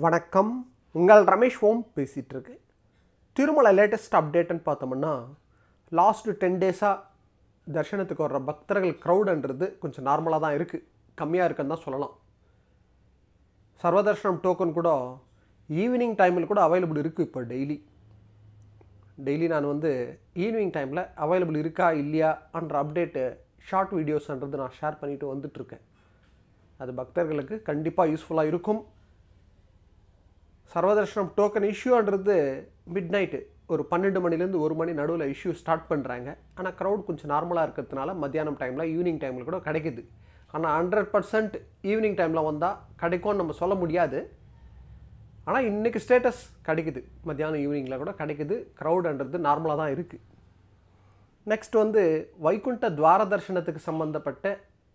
வணக்கம் உங்கள் ரமேஷ் ஓம் பேசிகிட்டு இருக்கு திருமலை லேட்டஸ்ட் அப்டேட்டுன்னு பார்த்தோம்னா லாஸ்ட் டென் டேஸாக தர்ஷனத்துக்கு வர்ற பக்தர்கள் க்ரௌடுன்றது கொஞ்சம் நார்மலாக தான் இருக்குது கம்மியாக இருக்குன்னு தான் சொல்லலாம் சர்வதர்ஷனம் டோக்கன் கூட ஈவினிங் டைமில் கூட அவைலபிள் இருக்குது இப்போ டெய்லி டெய்லி நான் வந்து ஈவினிங் டைமில் அவைலபிள் இருக்கா இல்லையான்ற அப்டேட்டு ஷார்ட் வீடியோஸ்ன்றது நான் ஷேர் பண்ணிட்டு வந்துட்டுருக்கேன் அது பக்தர்களுக்கு கண்டிப்பாக யூஸ்ஃபுல்லாக இருக்கும் சர்வதர்ஷனம் டோக்கன் இஷ்யூன்றது மிட் நைட்டு ஒரு பன்னெண்டு மணிலேருந்து ஒரு மணி நடுவில் இஷ்யூ ஸ்டார்ட் பண்ணுறாங்க ஆனால் க்ரௌட் கொஞ்சம் நார்மலாக இருக்கிறதுனால மத்தியானம் டைமில் ஈவினிங் டைமில் கூட கிடைக்குது ஆனால் ஹண்ட்ரட் பர்சன்ட் ஈவினிங் டைமில் வந்தால் கிடைக்கும்னு நம்ம சொல்ல முடியாது ஆனால் இன்றைக்கி ஸ்டேட்டஸ் கிடைக்குது மத்தியானம் ஈவினிங்கில் கூட கிடைக்குது க்ரௌடுன்றது நார்மலாக தான் இருக்குது நெக்ஸ்ட் வந்து வைகுண்ட துவார தர்ஷனத்துக்கு சம்மந்தப்பட்ட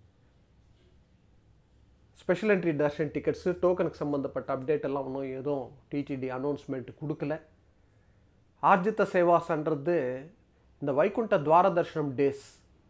ஸ்பெஷல் என்ட்ரி தர்ஷன் டிக்கெட்ஸு டோக்கனுக்கு சம்மந்தப்பட்ட அப்டேட் எல்லாம் ஒன்றும் எதுவும் டிடிடி அனௌன்ஸ்மெண்ட் கொடுக்கல ஆர்ஜித சேவாஸ்ன்றது இந்த வைகுண்ட துவார தர்ஷனம் டேஸ்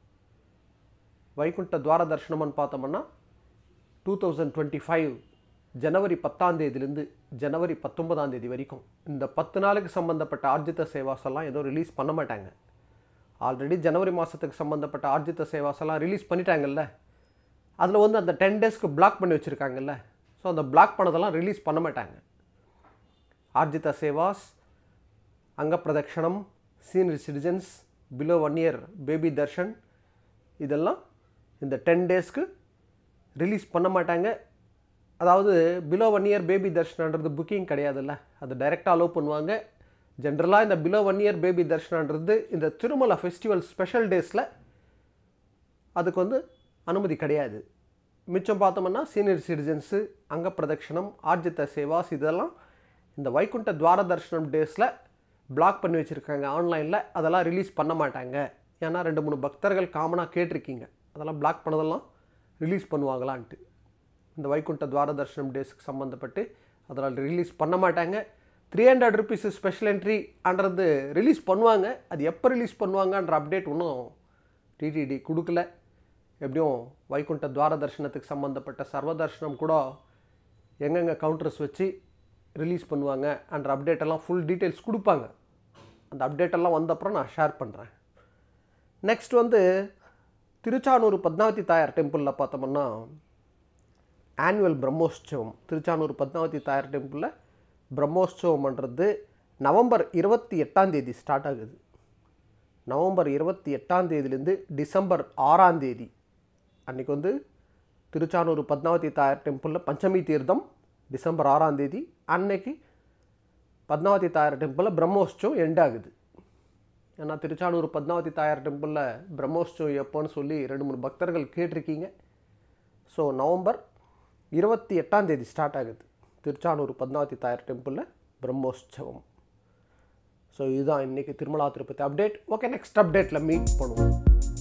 வைகுண்ட துவார தர்ஷனம்னு பார்த்தோம்னா டூ தௌசண்ட் டுவெண்ட்டி ஃபைவ் ஜனவரி பத்தாம் தேதியிலேருந்து ஜனவரி பத்தொன்பதாம் தேதி வரைக்கும் இந்த பத்து நாளுக்கு சம்மந்தப்பட்ட ஆர்ஜித சேவாஸ் எல்லாம் எதுவும் ரிலீஸ் பண்ண மாட்டாங்க ஆல்ரெடி ஜனவரி மாதத்துக்கு சம்மந்தப்பட்ட ஆர்ஜித சேவாஸ் எல்லாம் ரிலீஸ் பண்ணிட்டாங்கல்ல அதில் வந்து அந்த டென் டேஸ்க்கு பிளாக் பண்ணி வச்சுருக்காங்கல்ல ஸோ அந்த பிளாக் பண்ணதெல்லாம் ரிலீஸ் பண்ண மாட்டாங்க ஆர்ஜித சேவாஸ் அங்க பிரதக்ஷணம் senior citizens below one year baby darshan இதெல்லாம் இந்த டென் டேஸ்க்கு ரிலீஸ் பண்ண மாட்டாங்க அதாவது பிலோ ஒன் இயர் பேபி தர்ஷனன்றது புக்கிங் கிடையாதுல்ல அது டைரெக்டாக அலோவ் பண்ணுவாங்க ஜென்ரலாக இந்த பிலோ ஒன் இயர் பேபி தர்ஷனன்றது இந்த திருமலை ஃபெஸ்டிவல் ஸ்பெஷல் டேஸில் அதுக்கு வந்து அனுமதி கிடையாது மிச்சம் பார்த்தோம்னா சீனியர் சிட்டிசன்ஸு அங்க பிரதட்சணம் ஆர்ஜித சேவாஸ் இதெல்லாம் இந்த வைகுண்ட துவார தர்ஷனம் டேஸில் பிளாக் பண்ணி வச்சுருக்காங்க ஆன்லைனில் அதெல்லாம் ரிலீஸ் பண்ண மாட்டாங்க ஏன்னா ரெண்டு மூணு பக்தர்கள் காமனாக கேட்டிருக்கீங்க அதெல்லாம் பிளாக் பண்ணதெல்லாம் ரிலீஸ் பண்ணுவாங்களான்ட்டு இந்த வைகுண்ட துவார தர்ஷனம் டேஸுக்கு சம்மந்தப்பட்டு அதெல்லாம் ரிலீஸ் பண்ண மாட்டாங்க த்ரீ ஹண்ட்ரட் ருபீஸ் ஸ்பெஷல் என்ட்ரின்றது ரிலீஸ் பண்ணுவாங்க அது எப்போ ரிலீஸ் பண்ணுவாங்கன்ற அப்டேட் இன்னும் டிடிடி கொடுக்கல எப்படியும் வைகுண்ட துவார தர்ஷனத்துக்கு சம்மந்தப்பட்ட சர்வ தர்ஷனம் கூட எங்கெங்கே கவுண்டர்ஸ் வச்சு ரிலீஸ் பண்ணுவாங்க அன்ற அப்டேட் எல்லாம் ஃபுல் டீட்டெயில்ஸ் கொடுப்பாங்க அந்த அப்டேட் எல்லாம் வந்த அப்புறம் நான் ஷேர் பண்ணுறேன் நெக்ஸ்ட் வந்து திருச்சானூர் பத்மாவதி தாயார் டெம்பிளில் பார்த்தோம்னா ஆனுவல் பிரம்மோற்சவம் திருச்சானூர் பத்மாவதி தாயார் டெம்பிளில் பிரம்மோற்சவம்ன்றது நவம்பர் இருபத்தி எட்டாம் தேதி ஸ்டார்ட் ஆகுது நவம்பர் இருபத்தி எட்டாம் தேதியிலேருந்து டிசம்பர் ஆறாம் தேதி அன்றைக்கி வந்து திருச்சானூர் பத்மாவதி தாயார் டெம்பிளில் பஞ்சமி தீர்த்தம் டிசம்பர் ஆறாம் தேதி அன்னைக்கு பத்மாவதி தாயார் டெம்பிளில் பிரம்மோற்சவம் எண்ட் ஆகுது ஏன்னா திருச்சானூர் பத்மாவதி தாயார் டெம்பிளில் பிரம்மோற்சவம் எப்போன்னு சொல்லி ரெண்டு மூணு பக்தர்கள் கேட்டிருக்கீங்க ஸோ நவம்பர் இருபத்தி எட்டாம் தேதி ஸ்டார்ட் ஆகுது திருச்சானூர் பத்மாவதி தாயார் டெம்பிளில் பிரம்மோற்சவம் ஸோ இதுதான் இன்றைக்கி Tirumala Tirupati update okay next அப்டேட்டில் மீட் பண்ணுவோம்